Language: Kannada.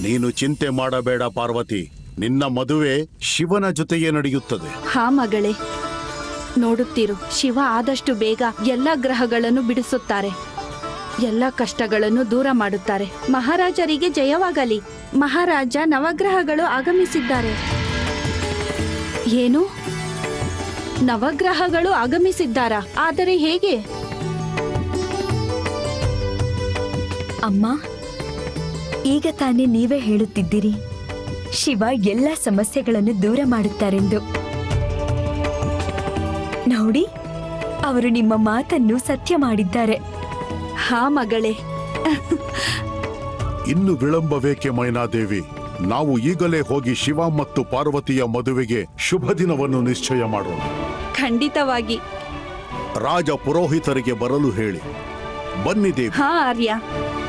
ನೀನು ಚಿಂತೆ ಮಾಡಬೇಡ ಪಾರ್ವತಿ ನಿನ್ನ ಮದುವೆ ಶಿವನ ಜೊತೆಗೆ ನಡೆಯುತ್ತದೆ ಹಾ ಮಗಳೇ ನೋಡುತ್ತೀರು ಶಿವ ಆದಷ್ಟು ಬೇಗ ಎಲ್ಲ ಗ್ರಹಗಳನ್ನು ಬಿಡಿಸುತ್ತಾರೆ ಎಲ್ಲ ಕಷ್ಟಗಳನ್ನು ದೂರ ಮಾಡುತ್ತಾರೆ ಮಹಾರಾಜರಿಗೆ ಜಯವಾಗಲಿ ಮಹಾರಾಜ ನವಗ್ರಹಗಳು ಆಗಮಿಸಿದ್ದಾರೆ ಏನು ನವಗ್ರಹಗಳು ಆಗಮಿಸಿದ್ದಾರಾ ಆದರೆ ಹೇಗೆ ಅಮ್ಮ ಈಗ ತಾನೇ ನೀವೇ ಹೇಳುತ್ತಿದ್ದೀರಿ ಶಿವ ಎಲ್ಲ ಸಮಸ್ಯೆಗಳನ್ನು ದೂರ ಮಾಡುತ್ತಾರೆಂದು ನೋಡಿ ಅವರು ನಿಮ್ಮ ಮಾತನ್ನು ಸತ್ಯ ಮಾಡಿದ್ದಾರೆ ಹಾ ಮಗಳೇ ಇನ್ನು ವಿಳಂಬವೇಕೆ ಮೈನಾದೇವಿ ನಾವು ಈಗಲೇ ಹೋಗಿ ಶಿವ ಮತ್ತು ಪಾರ್ವತಿಯ ಮದುವೆಗೆ ಶುಭ ದಿನವನ್ನು ನಿಶ್ಚಯ ಮಾಡೋಣ ಖಂಡಿತವಾಗಿ ರಾಜ ಪುರೋಹಿತರಿಗೆ ಬರಲು ಹೇಳಿ ಬನ್ನಿ ದೇವಿ ಹಾ ಆರ್ಯ